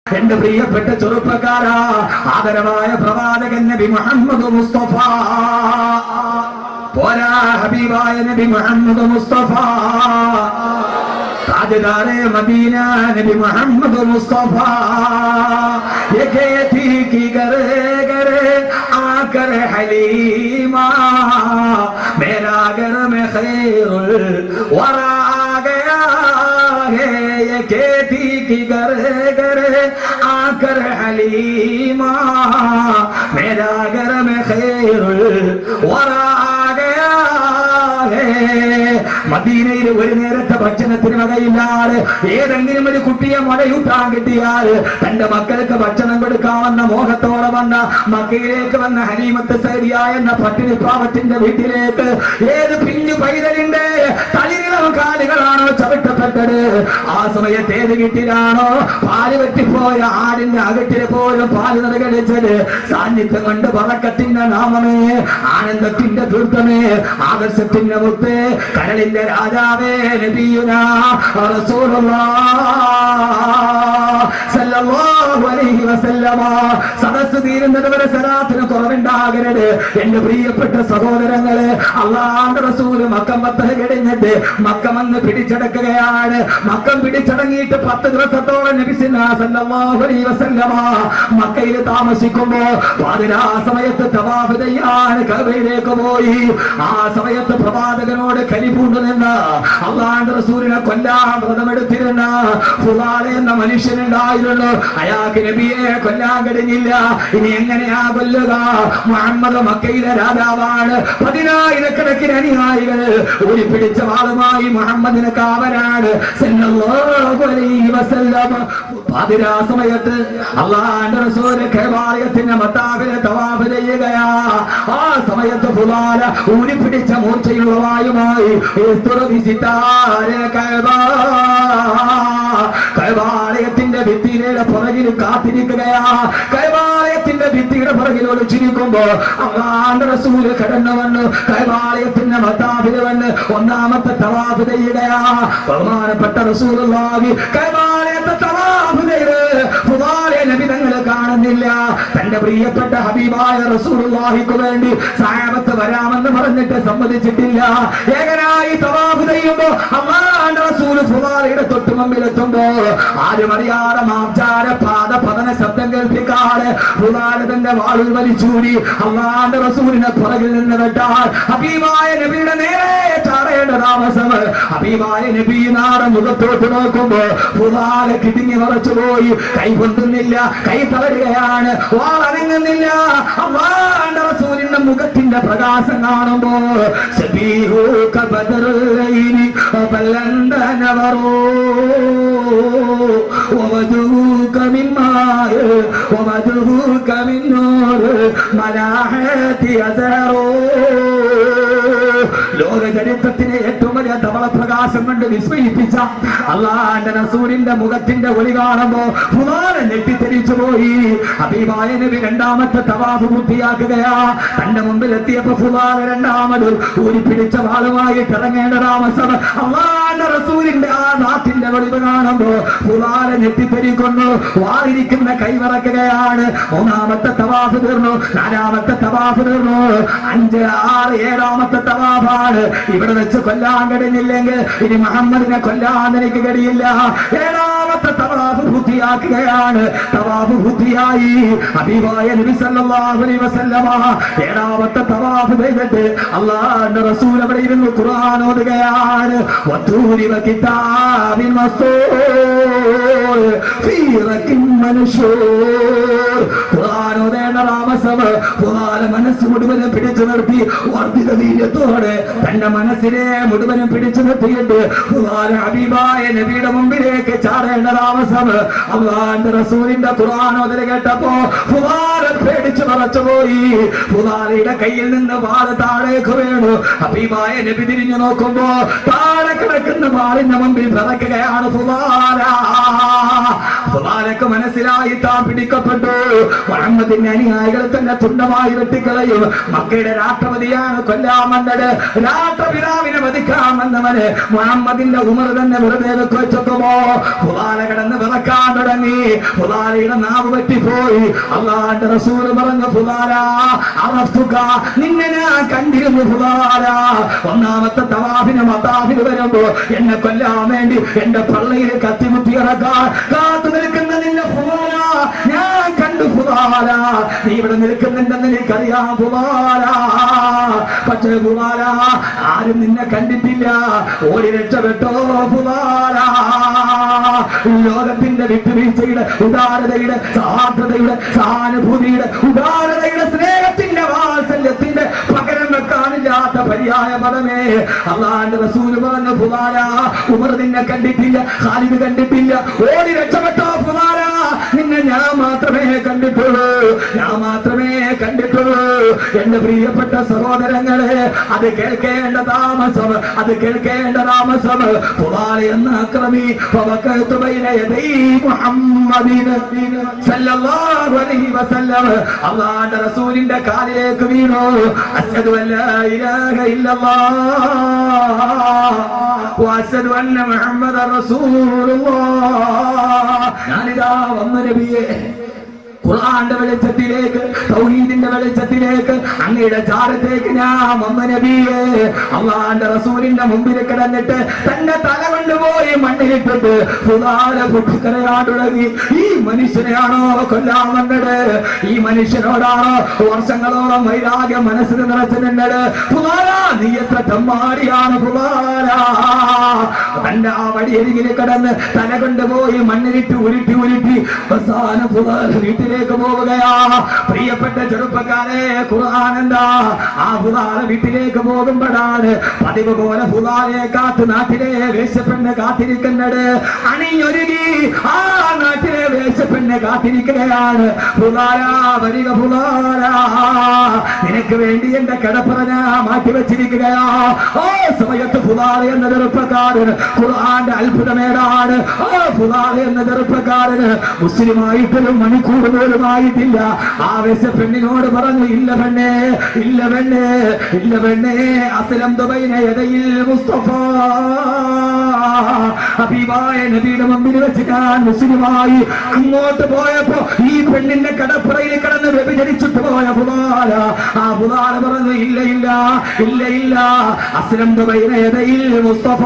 എന്റെ പ്രിയപ്പെട്ട ചെറുപ്പക്കാരാ ആദരവായ പ്രവാചകൻ നബി മുഹമ്മദ് മുസ്തഫ പോരാ ഹബീബായ നബി മുഹമ്മദ് മുസ്തഫ ताजदार मदीना नबी मोहम्मद मुस्तफा ये खेती की करे करे आकर हलीमा मेरा घर में खैरुल वरा गया है ये खेती की करे करे आकर हलीमा मेरा घर में खैरुल वरा गया है മദീനയിൽ ഒരു നേരത്തെ ഭക്ഷണത്തിന് വകയില്ലാതെ ഏതെങ്കിലും ഒരു കുട്ടിയെ മഴയൂട്ടാൻ കിട്ടിയാൽ തന്റെ മക്കൾക്ക് ഭക്ഷണം കൊടുക്കാമെന്ന മോഹത്തോടെ വന്ന മക്കയിലേക്ക് വന്ന ഹനീമത്ത് സൈരിയ എന്ന പട്ടിണി പാവത്തിന്റെ വീട്ടിലേക്ക് ഏത് പിഞ്ഞു പൈതലിന്റെ തളിരിളം കാലുകളാണോ ചവിട്ടപ്പെട്ടത് ആ സമയത്ത് ഏത് വീട്ടിലാണോ പാല് വെട്ടിപ്പോയ ആടിന്റെ അകട്ടില് പോലും പാല് നിറകടിച്ചത് സാന്നിധ്യം കൊണ്ട് പറക്കത്തിന്റെ നാമമേ ആനന്ദത്തിന്റെ ദുർഗമേ ആദർശത്തിന്റെ മുത്തേ കടലിന്റെ രാജാവേ നബിയുനാ റസൂലുള്ളാഹ് സല്ലല്ലാഹു അലൈഹി വസല്ലമ സദസ്സ് തീരുന്നത് വരെ സലാത്തിന് കുറവുണ്ടാകരുത് എന്റെ പ്രിയപ്പെട്ട സഹോദരങ്ങളെ അള്ളാന്റെ റസൂല് മക്കം പത്ത് കഴിഞ്ഞിട്ട് മക്കം വന്ന് പിടിച്ചടക്കുകയാണ് മക്കം പിടിച്ചടങ്ങിയിട്ട് പത്ത് ദിവസത്തോളം നബിസിന സല്ലല്ലാഹു അലൈഹി വസല്ലമ മക്കയിൽ താമസിക്കുമ്പോ പാതിരാ സമയത്ത് തവാഫ് ചെയ്യാൻ കബയിലേക്ക് പോയി ആ സമയത്ത് പ്രവാചകനോട് കലിപൂണ്ടു നിന്ന് അള്ളാന്റെ റസൂലിനെ കൊല്ലാൻ വ്രതമെടുത്തിരുന്ന ഫുലാലെ എന്ന മനുഷ്യനുണ്ടായിരുന്നു അയാൾക്ക് നബിയെ കൊല്ലാൻ കഴിഞ്ഞില്ല ഇനി എങ്ങനെയാ കൊല്ലുക മുഹമ്മദ് മക്കയിലെ രാജാവാണ് പതിനായിരക്കണക്കിന് അനുയായികൾ ഊരിപ്പിടിച്ച വാളുമായി മുഹമ്മദിന് കാവലാണ് സല്ലല്ലാഹു അലൈഹി വസല്ലം പാതിരാ സമയത്ത് അള്ളാന്റെ റസൂല് കേവാലയത്തിന്റെ മത്താവിനെ തവാഫ് ചെയ്യുകയാ ആ സമയത്ത് ഫുലാല ഊരിപ്പിടിച്ച മൂർച്ചയുള്ള വായുമായി കൈവാലയത്തിന്റെ ഭിത്തിയുടെ പുറകിൽ കാത്തിരിക്കുകയാ കൈവാലയത്തിന്റെ ഭിത്തിയുടെ പുറകിൽ ഒളിച്ചിരിക്കുമ്പോ അള്ളാന്റെ റസൂല് കടന്നു വന്നു കൈവാലയത്തിന്റെ മത്താവില് വന്ന് ഒന്നാമത്തെ തവാഫ് ചെയ്യുകയാ ബഹുമാനപ്പെട്ട റസൂലുള്ളാഹി കൈവാലയത്തെ തവാഫ് ചെയ്ത് ഫുദാലെ നബി തങ്ങളെ കാണുന്നില്ല തന്റെ പ്രിയപ്പെട്ട ഹബീബായ റസൂലുള്ളാഹിക്ക് വേണ്ടി സായബത്ത് വരാമെന്ന് പറഞ്ഞിട്ട് സമ്മതിച്ചിട്ടില്ല ഏകനായി തവാഫ് ചെയ്യുമ്പോ അള്ളാന്റെ റസൂല് ഫുദാലയുടെ തൊട്ട് മുമ്പിലെത്തുമ്പോ ആരും അറിയാതെ മാർച്ചാര പാദ പതന ശബ്ദം കേൾപ്പിക്കാതെ ഫുദാല തന്റെ വാളിൽ വലിച്ചൂടി അള്ളാന്റെ റസൂലിനെ പുറകിൽ നിന്ന് വെട്ടാൽ ഹബീബായ നബിയുടെ നേരെ ചാടേണ്ട താമസം ഹബീബായ നബി നാടെ മുഖത്തോട്ട് നോക്കുമ്പോ ഫുദാല കിടുങ്ങി മറച്ചു പോയി കൈ പൊന്തുന്നില്ല കൈ തളരുകയാണ് വാളനങ്ങുന്നില്ല അള്ളാന്റെ റസൂലിന്റെ മുഖത്തിന്റെ പ്രകാശം കാണുമ്പോ ശബീഹൂക ബദറുല്ലൈനി ബല്ലന്തനവറോ ووجهك من ماء ووجهك من نور ملاحة أزهروا ലോക ചരിത്രത്തിലെ ഏറ്റവും വലിയ ധവള പ്രകാശം കൊണ്ട് വിസ്മയിപ്പിച്ച അള്ളാന്റെ റസൂലിന്റെ മുഖത്തിന്റെ ഒളി കാണുമ്പോ ഫുലാനെ ഞെട്ടിത്തെരിച്ചു പോയി അബീബായ നബി രണ്ടാമത്തെ തവാഫ് പൂർത്തിയാക്കുകയാ തന്റെ മുമ്പിൽ എത്തിയപ്പോ ഫുലാന രണ്ടാമത് ഊരി പിടിച്ച വാളുമായി ഇറങ്ങേണ്ട താമസം അള്ളാന്റെ റസൂലിന്റെ ആ നാട്ടിന്റെ വെളിവ് കാണുമ്പോ ഫുലാന ഞെട്ടിത്തെരിക്കുന്നു വാളിരിക്കുന്ന കൈവിറക്കുകയാണ് മൂന്നാമത്തെ തവാഫ് തീർന്നു നാലാമത്തെ തവാഫ് തീർന്നു അഞ്ച് ആറ് ഏഴാമത്തെ തവാഫാണ് ഇവിടെ വെച്ച് കൊല്ലാൻ കഴിഞ്ഞില്ലെങ്കിൽ ഇനി മുഹമ്മദിനെ കൊല്ലാൻ എനിക്ക് കഴിയില്ല ഏഴാമത്തെ തവാഫ് പൂർത്തിയാക്കുകയാണ് തവാഫ് പൂർത്തിയായി ഹബീബായ നബി സല്ലല്ലാഹു അലൈഹി വസല്ലമ ഏഴാമത്തെ തവാഫ് ചെയ്തിട്ട് അള്ളാഹുവിന്റെ റസൂൽ അവിടെ ഇരുന്ന് ഖുർആൻ ഓതുകയാണ് വത്തൂരി വകിതാബിൻ മസ്തൂർ ഫീ റക്കിൻ മൻശൂർ ഖുർആൻ ഓതേണ്ട താമസം ഖുർആൻ മനസ്സ് മുഴുവനും പിടിച്ചു നിർത്തി വർദ്ധിത വീര്യത്തോടെ തന്റെ മനസ്സിനെ മുഴുവനും പിടിച്ചു നിർത്തിയിട്ട് ഖുർആൻ ഹബീബായ നബിയുടെ മുമ്പിലേക്ക് ചാടേണ്ട താമസം അള്ളാന്റെ റസൂലിന്റെ ഖുർആൻ ഓതൽ കേട്ടപ്പോ ഖുർആൻ പേടിച്ചു മറച്ചുപോയി ഖുർആനയുടെ കയ്യിൽ നിന്ന് വാള് താഴേക്ക് വീണു ഹബീബായ നബി തിരിഞ്ഞു നോക്കുമ്പോ താഴെ കിടക്കുന്ന വാളിന്റെ മുമ്പിൽ പിറക്കുകയാണ് ഫുലാല ഫുലാലക്ക് മനസ്സിലായി താൻ പിടിക്കപ്പെട്ടു മുഹമ്മദിന്റെ അനുയായികളെ തന്നെ തുണ്ടമായി വെട്ടിക്കളയും മക്കയുടെ രാഷ്ട്രപതിയാണ് കൊല്ലാമെന്നത് രാഷ്ട്രപിതാവിനെ വധിക്കാമെന്നവന് മുഹമ്മദിന്റെ ഉമർ തന്നെ വെറുതെ വെക്കുമോ ഫുലാല കിടന്ന് വിറക്ക നടക്കാൻ തുടങ്ങി ഫുലാലയുടെ നാവ് പറ്റിപ്പോയി അള്ളാന്റെ റസൂൽ പറഞ്ഞു ഫുലാല അറഫ്തുക നിന്നെ ഞാൻ കണ്ടിരുന്നു ഫുലാല ഒന്നാമത്തെ തവാഫിന് മതാഫിന് വരുമ്പോ എന്നെ കൊല്ലാൻ വേണ്ടി എന്റെ പള്ളിയിൽ കത്തിമുത്തി ഇറക്കാൻ കാത്തു നിൽക്കുന്ന നിന്നെ ഫുലാല ഞാൻ കണ്ടു ഫുലാല നീ ഇവിടെ നിൽക്കുന്നുണ്ടെന്ന് എനിക്കറിയാം ഫുലാല പക്ഷേ ഫുലാല ആരും നിന്നെ കണ്ടിട്ടില്ല ഓടി രക്ഷപ്പെട്ടോ ഫുലാല ലോകത്തിന്റെ വിട്ടുവീഴ്ചയുടെ ഉദാരതയുടെ സാധ്യതയുടെ സഹാനുഭൂതിയുടെ ഉദാരതയുടെ സ്നേഹത്തിന്റെ വാത്സല്യത്തിന്റെ പകരം വെക്കാനില്ലാത്ത പര്യായ പദമേ അള്ളാന്റെ റസൂല് പറഞ്ഞ ഫുലാല ഉമർ നിന്നെ കണ്ടിട്ടില്ല ഖാലിദ് കണ്ടിട്ടില്ല ഓടി രക്ഷപ്പെട്ടോ ഫുലാല നിന്നെ ഞാൻ മാത്രമേ കണ്ടിട്ടുള്ളൂ ഞാൻ മാത്രമേ കണ്ടിട്ടുള്ളൂ എന്റെ പ്രിയപ്പെട്ട സഹോദരങ്ങളെ അത് കേൾക്കേണ്ട താമസം അത് കേൾക്കേണ്ട താമസം ഫുലാല എന്ന അക്രമി فوقعت بين يدي محمد صلى الله عليه وسلم അള്ളാന്റെ റസൂലിന്റെ കാലിലേക്ക് വീണു അസ്ഹദു അല്ലാ ഇലാഹ ഇല്ലല്ലാഹ് വഅസ്ഹദു അന്ന മുഹമ്മദർ റസൂലുള്ളാഹ് ഞാനിതാ വന്നു നബിയേ ഖുർആന്റെ വെളിച്ചത്തിലേക്ക് തൗഹീദിന്റെ വെളിച്ചത്തിലേക്ക് അങ്ങയുടെ ചാരത്തേക്ക് ഞാൻ വന്ന നബിയെ അള്ളാന്റെ റസൂലിന്റെ മുമ്പിൽ കിടന്നിട്ട് തന്റെ തല കൊണ്ടുപോയി മണ്ണിലിട്ടിട്ട് പുതാല പൊട്ടിക്കരയാൻ തുടങ്ങി ഈ മനുഷ്യനെയാണോ കൊല്ലാൻ വന്നത് ഈ മനുഷ്യനോടാണോ വർഷങ്ങളോളം വൈരാഗ്യം മനസ്സിൽ നിറച്ചു നിന്നത് പുതാല നീ എത്ര തെമ്മാടിയാണ് പുതാല തന്റെ ആ വടിയരികിൽ കിടന്ന് തല കൊണ്ടുപോയി മണ്ണിലിട്ട് ഉരുട്ടി ഉരുട്ടി അവസാന പുതാല വീട്ടിലേക്ക് പോവുകയാ പ്രിയപ്പെട്ട ചെറുപ്പക്കാരെ ഖുർആൻ എന്താ ആ പുതാല വീട്ടിലേക്ക് പോകുമ്പോഴാണ് പതിവ് പോലെ പുതാലെ കാത്ത് നാട്ടിലെ വേശപ്പെണ്ണ് കാത്തിരിക്കുന്നത് അണിഞ്ഞൊരുങ്ങി ആ നാട്ടിലെ വേശപ്പെണ്ണ് കാത്തിരിക്കുകയാണ് പുതാല വരിക പുതാല നിനക്ക് വേണ്ടി എന്റെ കിടപ്പറ ഞാൻ മാറ്റി വെച്ചിരിക്കുകയാ ഓ സമയത്ത് പുതാല എന്ന ചെറുപ്പക്കാരൻ ഖുർആന്റെ അത്ഭുതമേടാണ് ഓ പുതാല എന്ന ചെറുപ്പക്കാരന് മുസ്ലിമായിട്ടൊരു മണിക്കൂർ പോലുമായിട്ടില്ല ആവേശ പെണ്ണിനോട് പറഞ്ഞു ഇല്ല പെണ്ണേ ഇല്ല പെണ്ണേ ഇല്ല പെണ്ണേ അസലം ദുബൈന എടയിൽ മുസ്തഫ ഹബീബായ നബിയുടെ മുമ്പിൽ വെച്ച് ഞാൻ മുസ്ലിമായി അങ്ങോട്ട് പോയപ്പോ ഈ പെണ്ണിന്റെ കടപ്പുറയിൽ കിടന്ന് വ്യഭിചരിച്ചിട്ട് പോയ പുതാല ആ പുതാല പറഞ്ഞു ഇല്ല ഇല്ല ഇല്ല ഇല്ല അസ്ലം ദുബൈന എടയിൽ മുസ്തഫ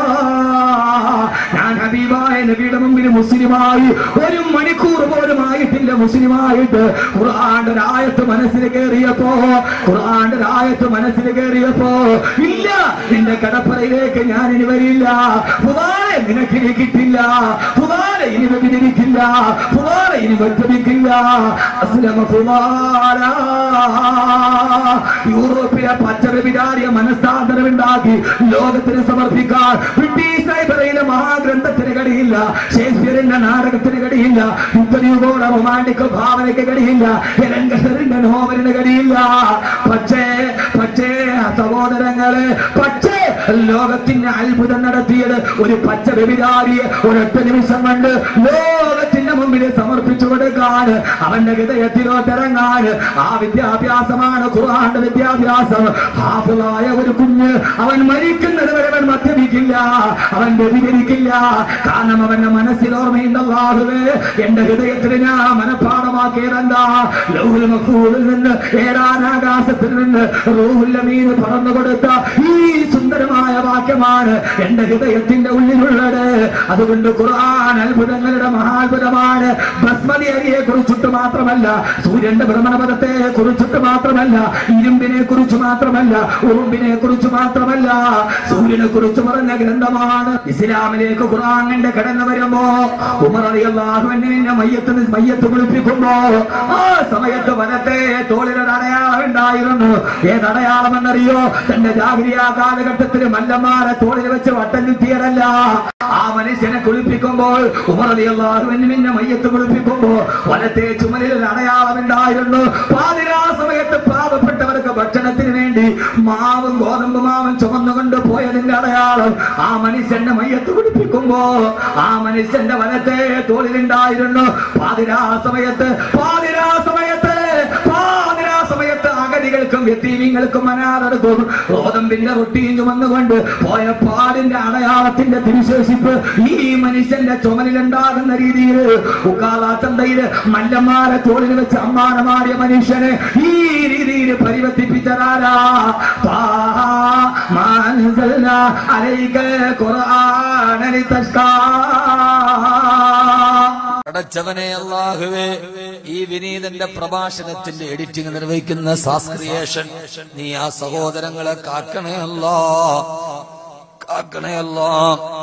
ഞാൻ ഹബീബായ നബിയുടെ മുമ്പിൽ മുസ്ലിമായി ഒരു മണിക്കൂർ പോലും ആയിട്ടില്ല മുസ്ലിമായിട്ട് ഖുർആന്റെ രായത്ത് മനസ്സിൽ കയറിയപ്പോ ഖുർആന്റെ രായത്ത് മനസ്സിൽ കയറിയപ്പോ ഇല്ല നിന്റെ കടപ്പറയിലേക്ക് ഞാൻ ഇനി വരില്ല ഫുദാലെ നിനക്ക് ഇനി കിട്ടില്ല ഫുദാലെ ഇനി വ്യതിരിക്കില്ല ഫുദാലെ ഇനി വ്യക്തമിക്കില്ല അസ്ലമ ഫുദാല യൂറോപ്പിലെ പച്ചവിചാരിയ മനസ്സാന്തരമുണ്ടാക്കി ലോകത്തിന് സമർപ്പിക്കാൻ ബ്രിട്ടീഷ് ലൈബ്രറിയിലെ മഹാഗ്രന്ഥത്തിന് കഴിയില്ല ഷേക്സ്പിയറിന്റെ നാടകത്തിന് കഴിയില്ല യുദ്ധനിയോഗോടെ റൊമാൻറ്റിക് ഭാവനയ്ക്ക് കഴിയില്ല എലങ്കറിന്റെ നോവലിന് കഴിയില്ല പക്ഷേ പക്ഷേ സഹോദരങ്ങളെ പക്ഷേ ലോകത്തിന്റെ അത്ഭുതം നടത്തിയത് ഒരു പച്ച വ്യഭിചാരിയെ ഒരൊറ്റ നിമിഷം കൊണ്ട് ലോകത്തിന്റെ മുമ്പിൽ സമർപ്പിച്ചു കൊടുക്കാൻ അവന്റെ ഹൃദയത്തിലോട്ടിറങ്ങാൻ ആ വിദ്യാഭ്യാസമാണ് ഖുർആന്റെ വിദ്യാഭ്യാസം ഹാഫിളായ ഒരു കുഞ്ഞ് അവൻ മരിക്കുന്നത് വരെ അവൻ മദ്യപിക്കില്ല അവൻ വ്യഭിചരിക്കില്ല കാരണം അവന്റെ മനസ്സിൽ ഓർമ്മയുണ്ടല്ലാഹുവേ എന്റെ ഹൃദയത്തിൽ ഞാൻ മനഃപ്പാടമാക്കിയതെന്താ ലൗഹുൽ മഖൂലിൽ നിന്ന് ഏഴാനാകാശത്തിൽ നിന്ന് റൂഹുൽ അമീൻ പറന്നു കൊടുത്ത ഈ സുന്ദരമായ വാക്യമാണ് എന്റെ ഹൃദയത്തിന്റെ ഉള്ളിലുള്ളത് അതുകൊണ്ട് ഖുർആൻ അത്ഭുതങ്ങളുടെ മഹാത്ഭുതമാണ് ബസ്മതി അരിയെ കുറിച്ചിട്ട് മാത്രമല്ല സൂര്യന്റെ ഭ്രമണപഥത്തെ കുറിച്ചിട്ട് മാത്രമല്ല ഇരുമ്പിനെ കുറിച്ച് മാത്രമല്ല ഉറുമ്പിനെ കുറിച്ച് മാത്രമല്ല സൂര്യനെ കുറിച്ച് പറഞ്ഞ ഗ്രന്ഥമാണ് ഇസ്ലാമിലേക്ക് ഖുർആാനിന്റെ കടന്നു വരുമ്പോ ഉമർ അറിയാഹുവിനെ മയ്യത്ത് മയ്യത്ത് കുളിപ്പിക്കുമ്പോ ആ സമയത്ത് വനത്തെ തോളിലൊരു അടയാളം ഉണ്ടായിരുന്നു ഏതടയാളം എന്നറിയോ തന്റെ ജാഗ്രത കാലഘട്ടത്തിൽ മല്ലന്മാരെ തോളിൽ വെച്ച് വട്ടം ചുറ്റിയതല്ല ആ മനുഷ്യനെ കുളിപ്പിക്കുമ്പോൾ ഉമർ അലിയല്ലാഹുവിനെ മയ്യത്ത് കുളിപ്പിക്കുമ്പോ വനത്തെ ചുമലിൽ ഒരു അടയാളം ഉണ്ടായിരുന്നു പാതിരാ സമയത്ത് പാവപ്പെട്ടവർക്ക് ഭക്ഷണത്തിന് വേണ്ടി മാവും ഗോതമ്പ് മാവും ചുമന്നുകൊണ്ട് പോയതിന്റെ അടയാളം ആ മനുഷ്യന്റെ മയ്യത്ത് കുടിപ്പിക്കുമ്പോ ആ മനുഷ്യന്റെ വനത്തെ തോളിലുണ്ടായിരുന്നു പാതിരാ സമയത്ത് പാതിരാ സമയത്ത് പാതിരാ സമയത്ത് അഗതികൾക്കും എത്തീവിങ്ങൾക്കും അനാഥർക്കും ഗോതമ്പിന്റെ റൊട്ടിയും ചുമന്നുകൊണ്ട് പോയ പാടിന്റെ അടയാളത്തിന്റെ തിരുശേഷിപ്പ് ഈ മനുഷ്യന്റെ ചുമലിലുണ്ടാകുന്ന രീതിയിൽ ഉക്കാള ചന്തയില് മല്ലന്മാരെ തോളിൽ വെച്ച് അമ്മാനമാടിയ മനുഷ്യനെ ഈ രീതിയിൽ പരിവർത്തിപ്പിച്ചതാരാ താഹ മാ അൻസൽനാ അലൈക്കൽ ഖുർആന ലിതഷ്കാ അടച്ചവനെ അള്ളാഹുവേ ഈ വിനീതന്റെ പ്രഭാഷണത്തിന്റെ എഡിറ്റിംഗ് നിർവഹിക്കുന്ന സാസ്ക്രിയേഷൻ നീ ആ സഹോദരങ്ങളെ കാക്കണേ അല്ലാ കാക്കണേ അല്ലാ